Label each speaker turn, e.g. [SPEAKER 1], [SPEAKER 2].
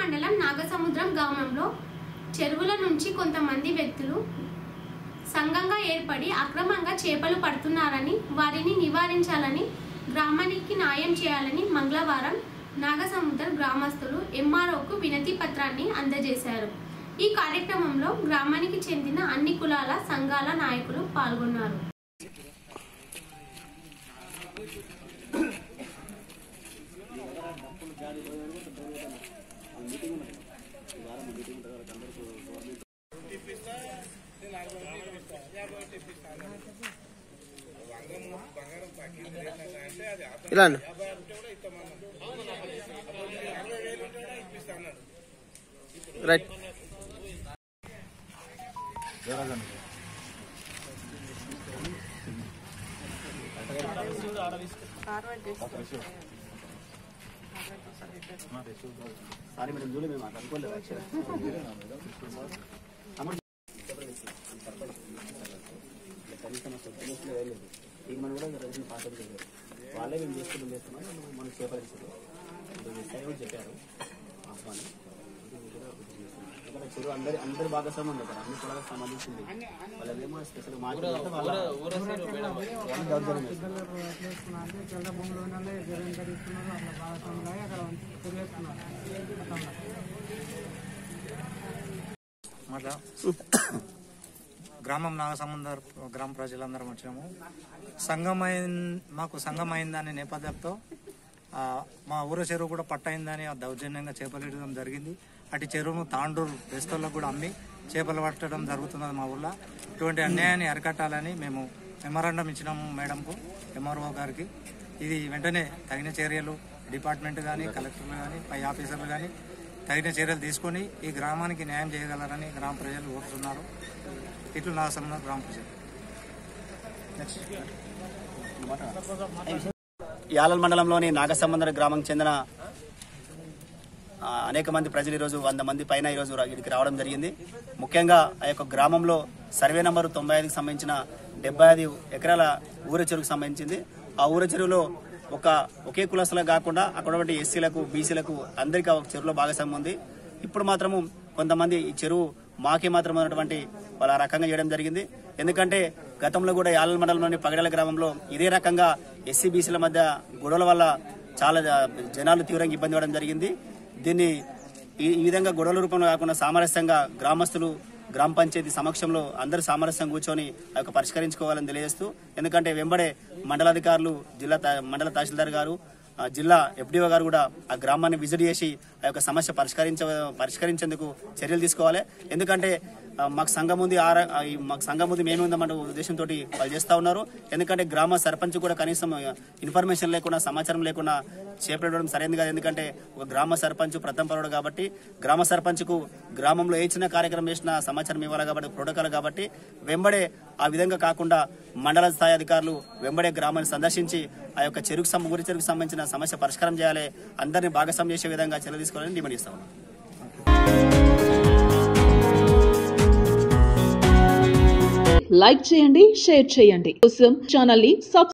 [SPEAKER 1] మండలం నాగసముద్రం గ్రామంలో చెరువుల నుంచి కొంతమంది వ్యక్తులు సంఘంగా ఏర్పడి అక్రమంగా చేపలు పడుతున్నారని వారిని నివారించాలని గ్రామానికి న్యాయం చేయాలని మంగళవారం నాగసముద్రం గ్రామస్తులు ఎంఆర్ఓకు వినతి పత్రాన్ని అందజేశారు ఈ కార్యక్రమంలో గ్రామానికి చెందిన అన్ని కులాల సంఘాల నాయకులు పాల్గొన్నారు
[SPEAKER 2] ఇలా అన్న. రైట్
[SPEAKER 3] సారీ మేడం జూలీ మేము అట్లా అనుకోలేదు యాక్చువల్లీ కనీసం అసలు తెలియట్లేదు ఏం లేదు ఈ మనం కూడా రోజున పాస్ చేయలేదు వాళ్ళే మేము చేసుకుంటూ చేస్తున్నాం మనం చేపలిస్తున్నాం సరే కూడా చెప్పారు ఆహ్వానం ఇది కూడా ఇది చేస్తున్నాం. ఇక్కడ చెరువు అందరి అందరి భాగస్వామ్యం ఉంది ఇక్కడ అన్ని కులాలకు సంబంధించింది వాళ్ళేమో స్పెషల్ మాట్లాడితే వాళ్ళ వాళ్ళ దౌర్జన్యం చేస్తారు.
[SPEAKER 4] మళ్ళా గ్రామం నాగసముందర్ గ్రామ ప్రజలందరం వచ్చినాము సంఘం అయిన మాకు సంఘం అయిందనే నేపథ్యంతో ఆ, మా ఊర చెరువు కూడా పట్టయిందని ఆ దౌర్జన్యంగా చేపలు ఇవ్వడం జరిగింది అటు చెరువును తాండూరు బెస్తోళ్ళకు కూడా అమ్మి చేపలు పట్టడం జరుగుతున్నది మా ఊళ్ళో ఇటువంటి అన్యాయాన్ని అరికట్టాలని మేము మెమరాండం ఇచ్చినాము మేడంకు ఎంఆర్ఓ గారికి ఇది వెంటనే తగిన చర్యలు డిపార్ట్మెంట్ కానీ కలెక్టర్లు కానీ పై ఆఫీసర్లు కానీ తగిన చర్యలు తీసుకొని ఈ గ్రామానికి న్యాయం చేయగలరని గ్రామ ప్రజలు కోరుతున్నారు ఇట్లు నా సంబంధం గ్రామ ప్రజలు
[SPEAKER 3] యాలల్ మండలంలోని నాగసముద్ర గ్రామం చెందిన ఆ, అనేక మంది ప్రజలు ఈరోజు వంద మంది పైన ఈరోజు రా- ఇక్కడికి రావడం జరిగింది ముఖ్యంగా ఆ యొక్క గ్రామంలో సర్వే నంబరు తొంభై ఐదుకి సంబంధించిన డెబ్బై ఐదు ఎకరాల ఊర చెరువుకు సంబంధించింది ఆ ఊర చెరువులో ఒక ఒకే కులస్తులకు కాకుండా అక్కడ ఉన్నటువంటి ఎస్సీలకు బీసీలకు అందరికీ ఆ ఒక చెరువులో భాగస్వామ్యం ఉంది ఇప్పుడు మాత్రము కొంతమంది ఈ చెరువు మాకే మాత్రం ఉన్నటువంటి వాళ్ళ ఆ రకంగా చేయడం జరిగింది ఎందుకంటే గతంలో కూడా యాలల్ మండలంలోని పగడాల గ్రామంలో ఇదే రకంగా ఎస్సీ బీసీల మధ్య గొడవల వల్ల చాలా జ- జనాలు తీవ్రంగా ఇబ్బంది పడడం జరిగింది దీన్ని ఈ ఈ విధంగా గొడవల రూపంలో కాకుండా సామరస్యంగా గ్రామస్తులు గ్రామ పంచాయతీ సమక్షంలో అందరూ సామరస్యం కూర్చొని ఆ యొక్క పరిష్కరించుకోవాలని తెలియజేస్తూ ఎందుకంటే వెంబడే మండలాధికారులు జిల్లా తా- మండల తహసీల్దార్ గారు ఆ జిల్లా ఎఫ్డీఓ గారు కూడా ఆ గ్రామాన్ని విజిట్ చేసి ఆ యొక్క సమస్య పరిష్కరించ పరిష్కరించేందుకు చర్యలు తీసుకోవాలి ఎందుకంటే ఆ, మాకు సంఘం ఉంది ఆ ర- ఆ, ఈ మాకు సంఘం ఉంది మేము ఉందామన్న ఉద్దేశంతో వాళ్ళు చేస్తా ఉన్నారు ఎందుకంటే గ్రామ సర్పంచ్ కూడా కనీసం ఆ, ఇన్ఫర్మేషన్ లేకుండా సమాచారం లేకుండా చేపట్టడం సరైనది కాదు ఎందుకంటే ఒక గ్రామ సర్పంచ్ ప్రథమ పౌరుడు కాబట్టి గ్రామ సర్పంచ్ కు గ్రామంలో ఏ చిన్న కార్యక్రమం చేసినా సమాచారం ఇవ్వాలి కాబట్టి ప్రోటోకాల్ కాబట్టి వెంబడే ఆ విధంగా కాకుండా మండల స్థాయి అధికారులు వెంబడే గ్రామాన్ని సందర్శించి ఆ యొక్క చెరుకు సం- ఊరి చెరుకు సంబంధించిన సమస్య పరిష్కారం చేయాలి అందరినీ భాగస్వామ్యం చేసే విధంగా చర్యలు తీసుకోవాలని డిమాండ్ ఇస్తా ఉన్నాం
[SPEAKER 5] లైక్ చేయండి షేర్ చేయండి కోసం ఛానల్ ని సబ్స్క్రైబ్